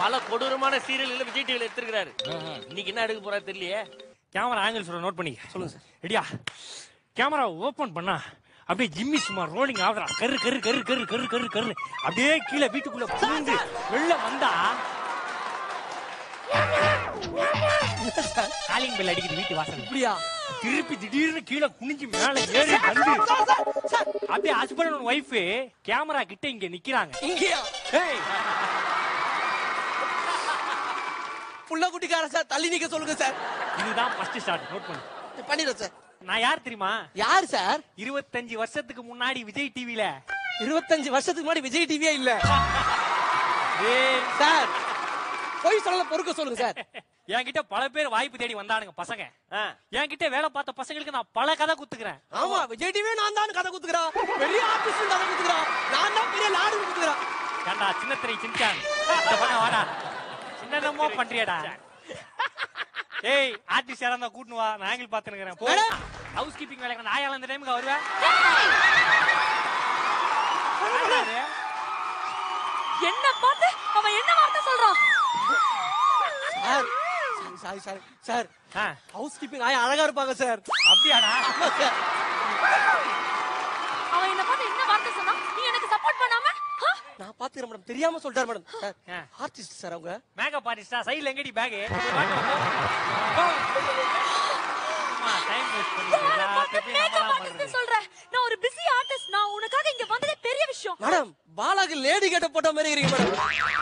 பல கொடூரமான சீரியல்களை விஜய் டிவில எடுத்திருக்காரு இன்னைக்கு என்ன எடுக்க போறாரு தெரியலையே கேமரா ஆங்கிள் சொல்ற நோட் பண்ணி சொல்லுங்க சார் ரெடியா கேமரா ஓபன் பண்ணா அப்படியே ஜிம்மி சும்மா ரோலிங் ஆகுறா கரு கரு கரு கரு கரு கரு கரு அப்படியே கீழே வீட்டுக்குள்ள புகுந்து வெளில வந்தா காலிங் பெல் அடிக்குது வீட்டு வாசல் அப்படியா திருப்பி திடீர்னு கீழே குனிஞ்சு மேல ஏறி வந்து அப்படியே ஹஸ்பண்ட் அண்ட் ஒய்ஃப் கேமரா கிட்ட இங்க நிக்கிறாங்க இங்கயா ஏய் புள்ள குட்டிக்கார சார் தள்ளி நிக்க சொல்லுங்க சார் இதுதான் ஃபர்ஸ்ட் ஸ்டார்ட் நோட் பண்ணு பண்ணிடுறேன் சார் நான் யார் தெரியுமா யார் சார் இருபத்தஞ்சு வருஷத்துக்கு முன்னாடி விஜய் டிவில இருபத்தஞ்சு வருஷத்துக்கு முன்னாடி விஜய் டிவியே இல்ல ஏய் சார் போய் சொல்ல பொறுக்க சொல்லுங்க சார் என்கிட்ட பல பேர் வாய்ப்பு தேடி வந்தானுங்க பசங்க ஆ. என்கிட்ட வேலை பார்த்த பசங்களுக்கு நான் பல கதை குத்துக்கிறேன் ஆமா விஜய் டிவியே நான் தான் கதை குத்துக்கிறான் பெரிய ஆபீஸ் கதை குத்துக்கிறான் நான் தான் பெரிய லாடு குத்துக்கிறான் ஏண்டா சின்ன திரை சின்சான் இந்த பக்கம் வாடா சின்னதமோ பண்றியடா ஏய் ஆர்டிஸ்ட் யாரா இருந்தா கூட்டுன்னு வா நான் ஆங்கிள் பாத்துக்கிறேன் போ மேடம். ஹவுஸ் கீப்பிங் வேலைக்கு நான் ஆயால இந்த டைமுக்கு வருவேன் யாரு? என்ன பார்த்து அவன் என்ன வார்த்தை சொல்றான் சார் சாரி சாரி சார் ஆ, ஹவுஸ் கீப்பிங் ஆயா அழகா இருப்பாங்க சார் அப்படியாடா ஆமா சார் அவன் என்ன பார்த்து என்ன வார்த்தை சொன்னா நீ எனக்கு சப்போர்ட் பண்ணாம ஆ? நான் பாத்துக்கிறேன் மேடம் தெரியாம சொல்லிட்டாரு மேடம் சார் ஆ. ஆர்டிஸ்ட் சார் அவங்க மேக்கப் ஆர்டிஸ்டா சைடுல எங்கடி பேக் டைம் வேஸ்ட் யாரை பார்த்து மேக்கப் பண்ணி ஆர்டிஸ்ட் சொல்ற நான் ஒரு பிஸி ஆர்டிஸ்ட் நான் உனக்காக இங்க வந்ததே பெரிய விஷயம் மேடம் பாலாக்கு லேடி கேட்ட போட்ட மாதிரி இருக்கீங்க மேடம்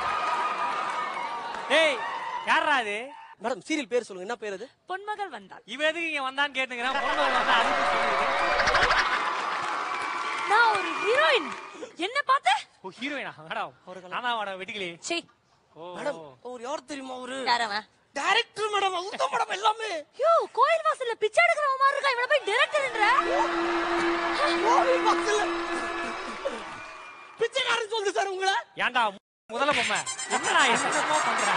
ஏய் யாரா அது மேடம் சீரியல் பேர் சொல்லுங்க என்ன பேர் அது பொன்மகள் வந்தாள் இவ எதுக்கு இங்க வந்தான்னு கேட்டுங்கிறான் பொண்ணு வந்தா அதுக்கு சொல்லுது நான் ஒரு ஹீரோயின் என்ன பார்த்து ஓ ஹீரோயினா மேடம் நானா மேடம் வெட்டிக்கலி சீ ஓ மேடம் அவர் யார் தெரியுமா அவரு யாரவன் டைரக்டர் மேடம் அவர் தான் மேடம் எல்லாமே யோ கோயில் வாசல்ல பிச்சை எடுக்கிறவன் மாதிரி இருக்கா இவனை போய் டைரக்டர்ன்ற கோவில் வாசல்ல பிச்சைக்காரன் சொல்லுது சார் உங்களை ஏன்டா முதல்ல பொம்மை என்னடா என்னமோ பண்ற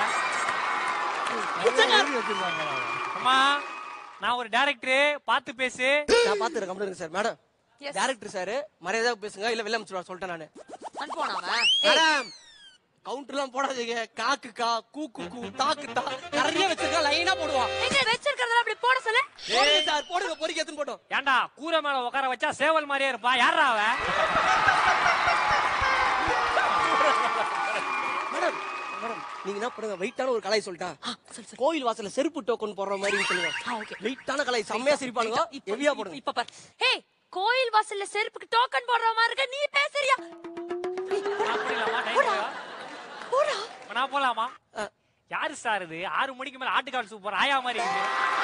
அம்மா நான் ஒரு டைரக்டர் பார்த்து பேசு நான் பாத்துறேன் computer sir madam Yes. Director sir மரியாதை பேசுங்க இல்ல வெளில அனுப்பிச்சு சொல்லிட்டேன் நானு அனுப்புவானா அவன் மேடம் கவுண்டர்லாம் போடாதீங்க காக்கு கா கூக்கு கூ தாக்கு தா நிறைய வச்சிருக்கா லைனா போடுவான் எங்க வச்சிருக்கிறதெல்லாம் அப்படி போட சொல்லு போடுங்க சார் போடுங்க பொறிக்க எத்துன்னு போட்டோம் ஏன்டா கூரை மேல உட்கார வச்சா சேவல் மாதிரியே இருப்பா யாரா அவ மேடம் மேடம் நீங்க என்ன பண்ணுங்க வெயிட்டான ஒரு கலை சொல்லிட்டா கோயில் வாசல்ல செருப்பு டோக்கன் போடுற மாதிரி சொல்லுங்க ஓகே வெயிட்டான கலை செம்மையா சிரிப்பானுங்க ஹெவியா போடுங்க இப்ப பாரு ஹே கோயில் வாசல்ல செருப்புக்கு டோக்கன் போடுற மாதிரி இருக்க நீ பேசுறியா நான் போடலாமா போடா டைம் போடா நான் போலாமா ஆ. யாரு சார் இது ஆறு மணிக்கு மேல ஆட்டுக்கால் சூப்பர் ஆயா மாதிரி இருக்கு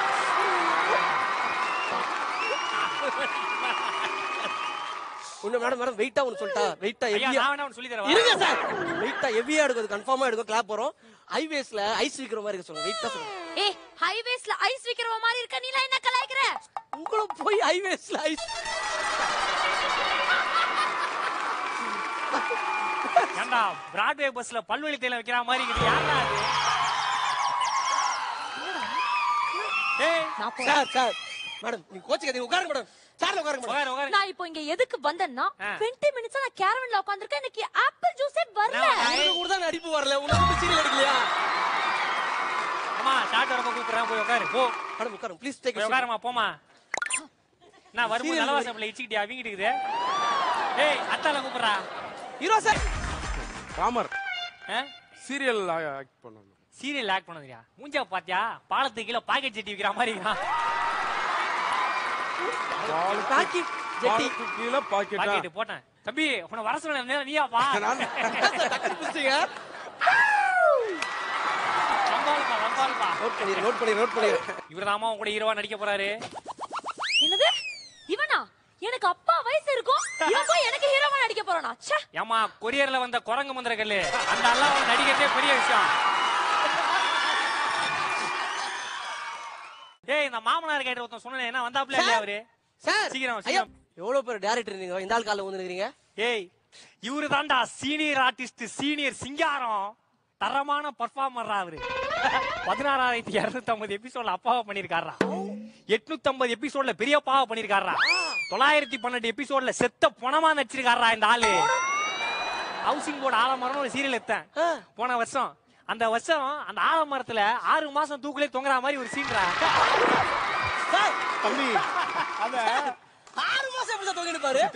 ஒண்ணு மேடம் மேடம் வெயிட்டா ஒன்னு சொல்லிட்டா வெயிட்டா ஐயா ஹெவியா நான் வேணா ஒண்ணு சொல்லி தரவா இருங்க சார் வெயிட்டா ஹெவியா எடுக்கும் கன்ஃபார்மா எடுக்கும் கிளாப் வரும் ஹைவேஸ்ல ஐஸ் விக்கிற மாதிரி இருக்க சொல்லுங்க வெயிட்டா சொல்லுங்க ஏ ஹைவேஸ்ல ஐஸ் விக்கிறவ மாதிரி இருக்க நீ என்ன கலாய்க்கிற உங்களும் போய் ஹைவேஸ்ல ஐஸ் ஏன்டா பிராட்வே பஸ்ல பல்வெளி தேயிலை வைக்கிற மாதிரி இருக்குது யாரா அது ஏய் நான் போ சார் சார் மேடம் நீங்க கோச்சுக்காதீங்க உட்காருங்க மேடம் சார்ல உட்காருங்க மேடம் உட்காரு உட்காரு நான் இப்போ இங்க எதுக்கு வந்தேன்னா ஆ. 20 மினிட்ஸ் நான் கேரவன்ல உட்கார்ந்திருக்கேன் எனக்கு ஆப்பிள் ஜூஸே வரல நான் உங்களுக்கு கூட தான் நடிப்பு வரல உங்களுக்கு சீரியல் எடுக்கலையா அம்மா ஷார்ட் வரப்ப கூப்பிடுறேன் போய் உட்காரு போ மேடம் உட்காருங்க ப்ளீஸ் டேக் போய் உட்காருமா போமா நான் வரும்போது Serial நலவாசம் பிள்ளை இச்சிக்கிட்டியா வீங்கிட்டு இருக்குது ஏய் அத்தால கூப்பிடுறா ஹீரோ சார் ராமர் ஆ? சீரியல் ஆக்ட் பண்ணணும் சீரியல் ஆக்ட் பண்ணதுயா மூஞ்சா பாத்தியா பாலத்துக்கு கீழே பாக்கெட் சட்டி வைக்கிற மாதிரி இருக்கான் பாக்கி ஜெட்டி பாலுக்கு கீழே பாக்கெட்டா பாக்கெட் போட்டேன் தம்பி உன வர சொன்ன நேரம் நீயா பா நான் டக்குனு பிடிச்சீங்க நம்பாலுப்பா நம்பாலுப்பா நோட் பண்ணி நோட் பண்ணி நோட் பண்ணி இவர் தாமா உங்க கூட ஹீரோவா நடிக்க போறாரு என்னது இவனா எனக்கு அப்பா வயசு இருக்கும் இவன் போய் எனக்கு ஹீரோவா நடிக்க போறானா ச்சே ஏமா கொரியர்ல வந்த குரங்கு மந்திர கல்லு அந்த அல்லா அவன் நடிக்கிறதே பெரிய விஷயம் ஏய் இந்த மாமனார் கேட்ட ஒருத்தன் சொன்னேன் என்ன வந்தாப்ல இல்லையா அவரு சார் சீக்கிரம், ஐயா சீக்கிரம். எவ்வளவு பேர் டேரக்டர் நீங்க இந்த ஆள் காலில் வந்து நிக்கிறீங்க ஏய் இவரு தான்டா சீனியர் ஆர்டிஸ்ட் சீனியர் சிங்காரம் தரமான பர்ஃபார்மரா அவரு பதினாறாயிரத்தி இருநூத்தி ஐம்பது எபிசோட்ல அப்பாவை பண்ணிருக்காரா எட்நூத்தி ஐம்பது எபிசோட்ல பெரியப்பாவை பண்ணிருக்காரா தொள்ளாயிரத்தி பன்னெண்டு எபிசோட்ல செத்த பணமா நடிச்சிருக்காரா இந்த ஆளு ஹவுசிங் போர்டு ஆலமரம் ஒரு சீரியல் எடுத்தேன் ஆ. போன வருஷம் அந்த வருஷம் அந்த ஆலமரத்துல ஆறு மாசம் தூக்குலே தொங்குற மாதிரி ஒரு சீன்ரா சார் தம்பி அத ஆறு மாசம் எப்படி சார் தொங்கிட்டு பாரு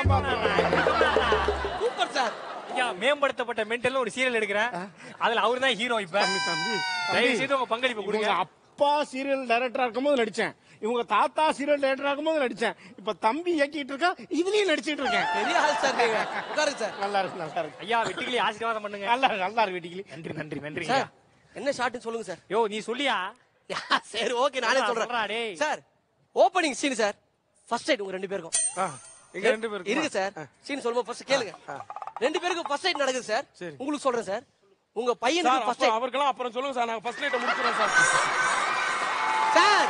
சூப்பர் சார் ஐயா மேம்படுத்தப்பட்ட மென்டல்ல ஒரு சீரியல் எடுக்கிறேன் அதுல அவரு தான் ஹீரோ இப்ப தம்பி தயவு செய்து உங்க பங்களிப்பு இவங்க கொடுங்க அப்பா சீரியல் டைரக்டரா இருக்கும்போது நடிச்சேன் இவங்க தாத்தா சீரியல் டைரக்டரா இருக்கும்போது நடிச்சேன் இப்ப தம்பி இயக்கிட்டு இருக்கா இதுலயும் நடிச்சிட்டு இருக்கேன் பெரிய ஆள் சார் நீங்க உட்காருங்க சார் நல்லா இருக்கு நல்லா இருக்கு ஐயா வெட்டிக்கிளி ஆசீர்வாதம் பண்ணுங்க நல்லா இருக்கு நல்லா இருக்கு வீட்டுக்கு நன்றி நன்றி நன்றி சார் என்ன ஷாட்னு சொல்லுங்க சார் யோ நீ சொல்லியா யா, சரி ஓகே நானே சொல்றா, சொல்றா, சொல்றேன் டேய். Sir opening scene sir first night உங்க ரெண்டு பேருக்கும் எங்க ரெண்டு பேருக்கு இருக்கு சார் சீன் சொல்லும்போது ஃபர்ஸ்ட் கேளுங்க ரெண்டு பேருக்கும் ஃபர்ஸ்ட் நைட் நடக்குது சார் சரி. உங்களுக்கு சொல்றேன் சார் உங்க சார் பையனுக்கு ஃபர்ஸ்ட் அப்ப நைட் அவருக்கெல்லாம் அப்புறம் சொல்லுங்க சார் நாங்க ஃபர்ஸ்ட் நைட்டை முடிச்சிரோம் சார் சார்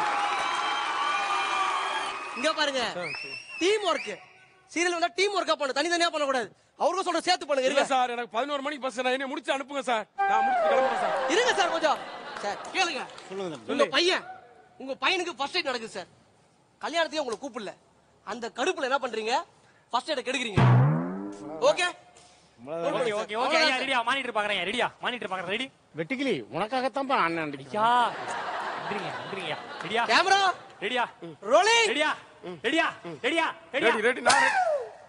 இங்க பாருங்க டீம் ஒர்க் சீரியல் வந்தா டீம் ஒர்க்கா பண்ணு தனி தனியா பண்ண கூடாது அவருக்கும் சொல்ற சேர்த்து பண்ணுங்க இல்ல இருங்க சார் எனக்கு பதினோரு மணிக்கு பஸ் நான் என்ன முடிச்சு அனுப்புங்க சார் நான் முடிச்சு கிளம்புறேன் சார் இருங்க சார் கொஞ்சம் சார் கேளுங்க சொல்லுங்க உங்க பையன் உங்க பையனுக்கு ஃபர்ஸ்ட் நைட் நடக்குது சார் கல்யாணத்தையும் உங்களை கூப்பிடல அந்த கடுப்புல என்ன பண்றீங்க ஃபர்ஸ்ட் நைட் கெடுக்குறீங்க ஓகே ஓகே ஓகே ஓகே ஐயா ரெடியா மானிட்டர் பாக்குறேன் ரெடியா மானிட்டர் பாக்குறேன் ரெடி வெட்டிக்கிளி உனக்காகத்தான் அண்ணன் நடிச்சா ஐயா நன்றிங்க நன்றிங்க ஐயா ரெடியா கேமரா ரெடியா ரோலிங் ரெடியா ரெடியா ரெடியா ரெடியா ரெடி ரெடி நான் ready.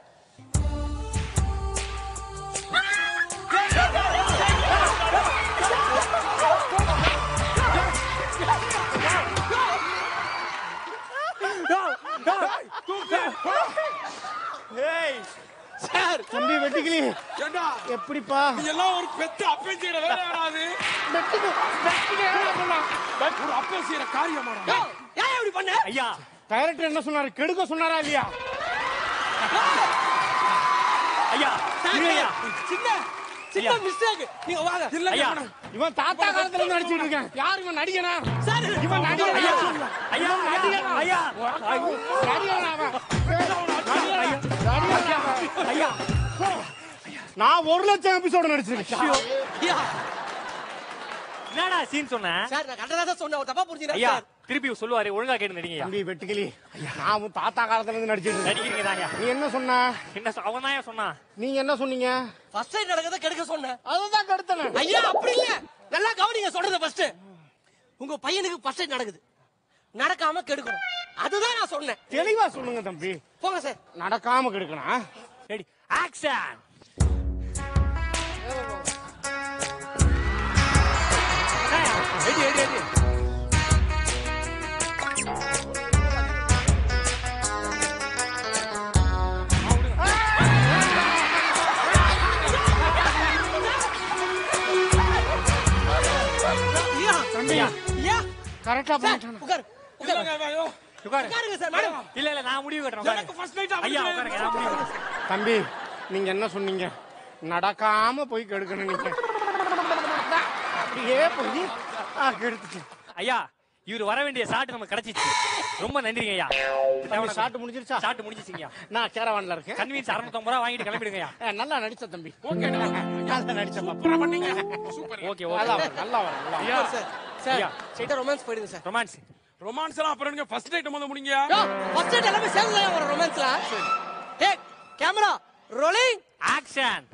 ஏய் சார் தம்பி வெட்டிக்கிளி ஏண்டா எப்படிப்பா நீ எல்லாம் ஒரு பெத்த அப்பன் செய்யற வேலை வராது வெட்டிக்கு வெட்டிக்கு என்ன பண்ணா ஒரு அப்பன் செய்யற காரியமாடா யோ, ஏன் இப்படி பண்ண ஐயா டைரக்டர் என்ன சொன்னாரு கெடுக்க சொன்னாரா இல்லையா ஐயா இரு ஐயா சின்ன சின்ன ஐயா. மிஸ்டேக் நீங்க வாங்க இல்ல ஐயா இவன் தாத்தா காலத்துல இருந்து நடிச்சிட்டு இருக்கேன் யார் இவன் நடிகனா சார் இவன் நடிகனா ஐயா ஐயா ஐயா நடிகனா அவன் ஐயா நான் ஒரு லட்சம் எபிசோடு நடிச்சிருக்கேன் ஐயா என்னடா சீன் சொன்ன சார் நான் கரெக்டா தான் சொன்னேன் ஒரு தப்பா புரிஞ்சுக்கிறேன் ஐயா சார் திருப்பி சொல்லுவாரு ஒழுங்கா கேட்டு நடிங்க ஐயா தம்பி வெட்டுக்கிளி நான் உன் தாத்தா காலத்துல இருந்து நடிச்சிட்டு இருக்கேன் நடிக்கிறீங்க தான் ஐயா நீ என்ன சொன்ன என்ன சொ- அவன் தான் சொன்னான் நீங்க என்ன சொன்னீங்க ஃபர்ஸ்ட் நைட் நடக்கிறத கெடுக்க சொன்னேன் அதுதான் கெடுத்தன ஐயா அப்படி இல்ல நல்லா கவனிங்க சொல்றத ஃபர்ஸ்ட் உங்க பையனுக்கு ஃபர்ஸ்ட் நைட் நடக்குது நடக்காம கெடுக்கணும் அதுதான் நான் சொன்னேன் தெளிவா சொல்லுங்க தம்பி போங்க சார் நடக்காம கெடுக்கணும் ready action ready ready ready ஐயா தம்பி ஐயா கரெக்டா சார் பண்ணிட்டான உட்காரு உட்காரு உட்காரு உட்காருங்க சார் மேடம் இல்ல இல்ல நான் முடிவு கட்டுறேன் எனக்கு உட்காருங்க. ஃபர்ஸ்ட் நைட் ஐயா உட்காருங்க நான் முடிவு கட்டுறேன். தம்பி நீங்க என்ன சொன்னீங்க நடக்காம போய் கெடுக்கணும் நீங்க அப்படியே போய் ஆ, கெடுத்துட்டேன் ஐயா இவர் வர வேண்டிய சாட்டு நமக்கு கிடைச்சிச்சு ரொம்ப நன்றிங்க ஐயா தம்பி ஷாட் முடிஞ்சிருச்சா சாட்டு முடிஞ்சிச்சிங்க நான் கேரவான்ல இருக்கேன் கன்வீன்ஸ் அறுநூத்தம்பது ரூபா வாங்கிட்டு கிளம்பிடுங்க ஐயா ஏ, நல்லா நடிச்ச தம்பி ஓகே நல்லா நடிச்ச அப்புறம் பண்ணீங்க ஓகே நல்லா ஓகே வரும் நல்லா வரும் நல்லா வரும். ஐயா சார் சார் ஐயா. ஸ்ட்ரைட்டா ரொமான்ஸ் போயிடுங்க சார் ரொமான்ஸ் ரொமான்ஸ் எல்லாம் அப்புறம் நீங்க ஃபர்ஸ்ட் நைட் முதல்ல முடிங்க யோ ஃபர்ஸ்ட் நைட் எல்லாமே சேர்ந்து தான் வரும் ரொமான்ஸ்ல ஏ கேமரா ரோலிங் ஆக்ஷன்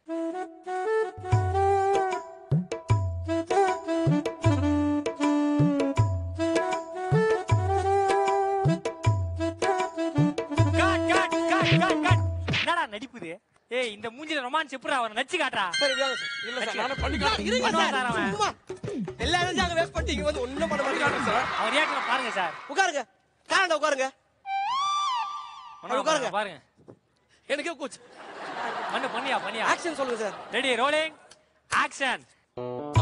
என்னடா நடிப்புது ஏய் இந்த மூஞ்சில ரொமான்ஸ் எப்படிடா அவன் நடிச்சு காட்டுறா சார் இதாங்க சார் இல்ல சார் நானே பண்ணி காட்டுறேன் இருங்க பண்ணுவான் சார் சார் அவன். சும்மா எல்லா எனர்ஜி அங்க வேஸ்ட் பண்ணிட்டீங்க வந்து ஒண்ணும் பண்ண மாட்டீங்க சார் அவன் ரியாக்ஷன் பாருங்க சார் உட்காருங்க காரண்ட உட்காருங்க பண்ணா உட்காருங்க. பாருங்க எனக்கே கூச்சு பண்ணு பண்ணியா பண்ணியா ஆக்ஷன் சொல்லுங்க சார் ரெடி ரோலிங் ஆக்ஷன்